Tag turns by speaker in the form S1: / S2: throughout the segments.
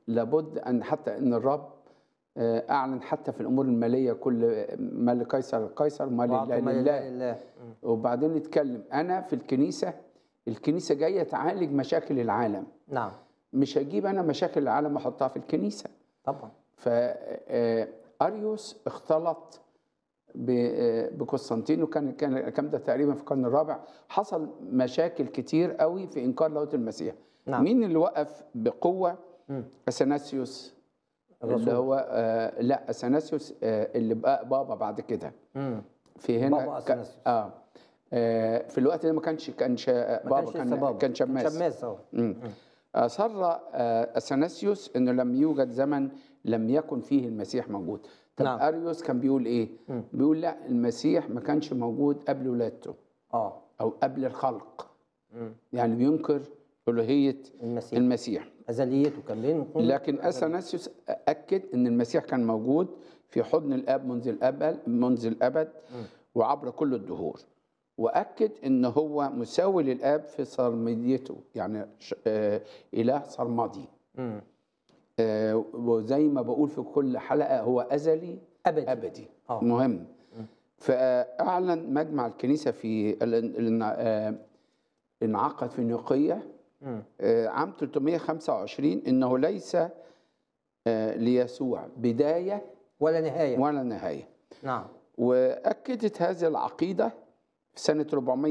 S1: لابد ان حتى ان الرب آه، اعلن حتى في الامور الماليه كل ما لقيصر القيصر ما
S2: وأعطوا
S1: لله
S2: ما
S1: لله
S2: لله مم.
S1: وبعدين نتكلم انا في الكنيسه الكنيسه جايه تعالج مشاكل العالم
S2: نعم
S1: مش هجيب انا مشاكل العالم واحطها في الكنيسه
S2: طبعا
S1: فاريوس اختلط ب- آه، بقسطنطين وكان كان الكلام ده تقريبا في القرن الرابع حصل مشاكل كتير قوي في انكار لاهوت المسيح
S2: نعم.
S1: مين اللي وقف بقوه
S2: مم.
S1: اثناسيوس اللي
S2: الرسول.
S1: هو آه لا اثناسيوس آه اللي بقى بابا بعد كده
S2: مم.
S1: في هنا
S2: بابا
S1: ك-
S2: أثناسيوس.
S1: اه آه، في الوقت ده ما كانش كانش
S2: ما
S1: بابا
S2: كانش لسه
S1: كان
S2: بابا
S1: كان شماس
S2: شماس اهو
S1: مم. أصر آه، أثناسيوس أنه لم يوجد زمن لم يكن فيه المسيح موجود طب
S2: نعم.
S1: أريوس كان بيقول إيه؟
S2: مم.
S1: بيقول لا المسيح ما كانش موجود قبل ولادته
S2: اه
S1: أو قبل الخلق
S2: مم.
S1: يعني بينكر ألوهية
S2: المسيح
S1: المسيح
S2: ازليته كان بين
S1: لكن أثناسيوس أكد أن المسيح كان موجود في حضن الآب منذ الأبد منذ الأبد وعبر كل الدهور وأكد أن هو مساوي للآب في صرمديته يعني ش- آه، إله صرمدي
S2: مم.
S1: آه، وزي ما بقول في كل حلقة هو أزلي
S2: ابدي
S1: أبدي
S2: آه.
S1: مهم فأعلن مجمع الكنيسة في ال- ال- آه، انعقد في نيقية
S2: مم.
S1: آه، عام 325 إنه ليس آه، ليسوع بداية
S2: ولا نهايه
S1: ولا نهاية
S2: نعم
S1: وأكدت هذه العقيدة في سنة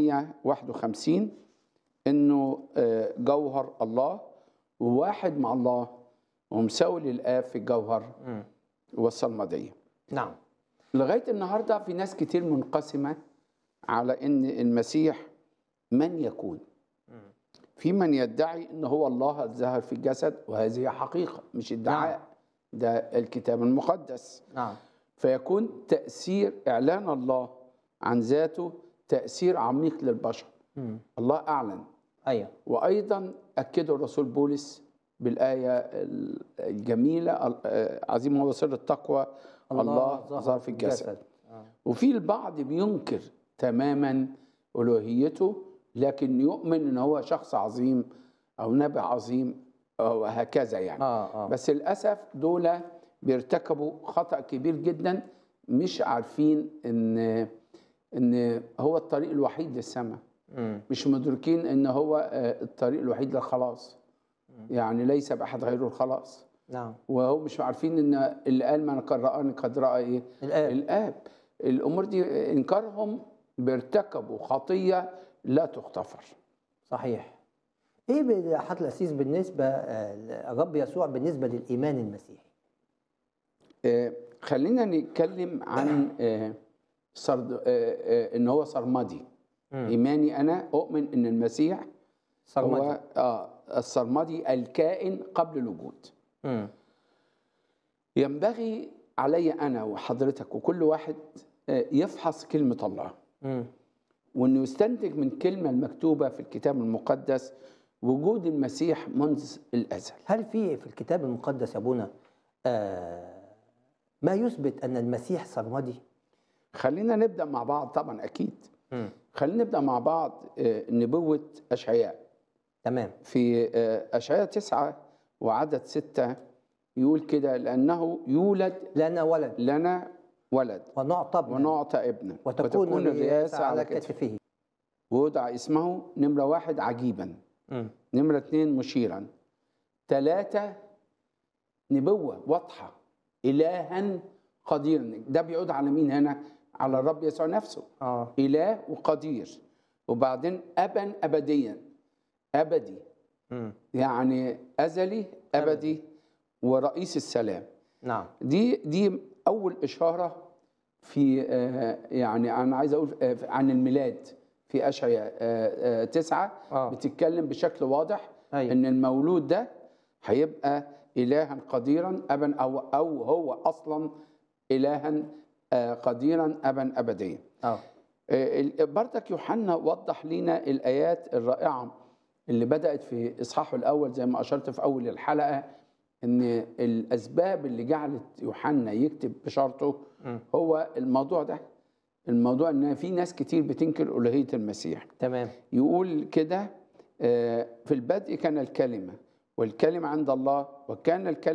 S1: 451 إنه آه، جوهر الله وواحد مع الله ومساوي للآب في الجوهر
S2: مم.
S1: والصلمدية
S2: نعم
S1: لغاية النهاردة في ناس كتير منقسمة على إن المسيح من يكون في من يدعي إن هو الله الظاهر في الجسد وهذه حقيقة مش ادعاء ده الكتاب المقدس
S2: نعم
S1: فيكون تأثير إعلان الله عن ذاته تأثير عميق للبشر
S2: مم.
S1: الله أعلن
S2: ايوه
S1: وأيضا أكده الرسول بولس بالآية الجميلة آه، عظيم هو سر التقوى الله ظهر في الجسد
S2: آه.
S1: وفي البعض بينكر تماما ألوهيته لكن يؤمن ان هو شخص عظيم او نبي عظيم او هكذا يعني
S2: اه اه
S1: بس للاسف دول بيرتكبوا خطا كبير جدا مش عارفين ان ان هو الطريق الوحيد للسماء
S2: مم.
S1: مش مدركين ان هو آه، الطريق الوحيد للخلاص يعني ليس باحد غيره الخلاص
S2: نعم
S1: وهو مش عارفين ان اللي قال من قد رآني قد رأى ايه
S2: الآب.
S1: الآب الأمور دي إنكارهم بيرتكبوا خطية لا تغتفر
S2: صحيح ايه بال- حضرة الاسيس بالنسبه آه، الرب يسوع بالنسبه للايمان المسيحي
S1: آه، خلينا نتكلم عن آه، سرد آه، آه، ان هو سرمدي
S2: مم.
S1: ايماني انا اؤمن ان المسيح
S2: سرمدي.
S1: هو اه السرمدي الكائن قبل الوجود
S2: مم.
S1: ينبغي علي انا وحضرتك وكل واحد آه، يفحص كلمه الله
S2: مم.
S1: وانه يستنتج من الكلمه المكتوبه في الكتاب المقدس وجود المسيح منذ الازل
S2: هل في في الكتاب المقدس يا ابونا آه ما يثبت ان المسيح سرمدي
S1: خلينا نبدا مع بعض طبعا اكيد
S2: مم.
S1: خلينا نبدا مع بعض آه، نبوه اشعياء
S2: تمام
S1: في آه، اشعياء تسعة وعدد ستة يقول كده لانه يولد
S2: لنا ولد
S1: لنا ولد
S2: ونعطى ابنا
S1: ونعطى ابنا
S2: وتكون الرئاسه على كتفه
S1: ويدعى اسمه نمره واحد عجيبا
S2: مم.
S1: نمرة اتنين مشيرا ثلاثة نبوة واضحة إلها قديرا ده بيعود على مين هنا؟ على الرب يسوع نفسه
S2: اه
S1: إله وقدير وبعدين أبا أبديا أبدي
S2: مم.
S1: يعني أزلي أبدي ورئيس السلام
S2: نعم
S1: دي دي أول إشارة في آه، يعني أنا عايز أقول آه، عن الميلاد في أشعياء آه، آه، تسعة
S2: آه.
S1: بتتكلم بشكل واضح
S2: أيوة.
S1: إن المولود ده هيبقى إلها قديرا أبا أو أو هو أصلا إلها آه، قديرا أبا أبديا
S2: اه
S1: آه، ال- بردك يوحنا وضح لنا الآيات الرائعة اللي بدأت في إصحاحه الأول زي ما أشرت في أول الحلقة إن الأسباب اللي جعلت يوحنا يكتب بشارته هو الموضوع ده الموضوع إن في ناس كتير بتنكر ألوهية المسيح
S2: تمام
S1: يقول كده آه، في البدء كان الكلمة والكلمة عند الله وكان الكلمة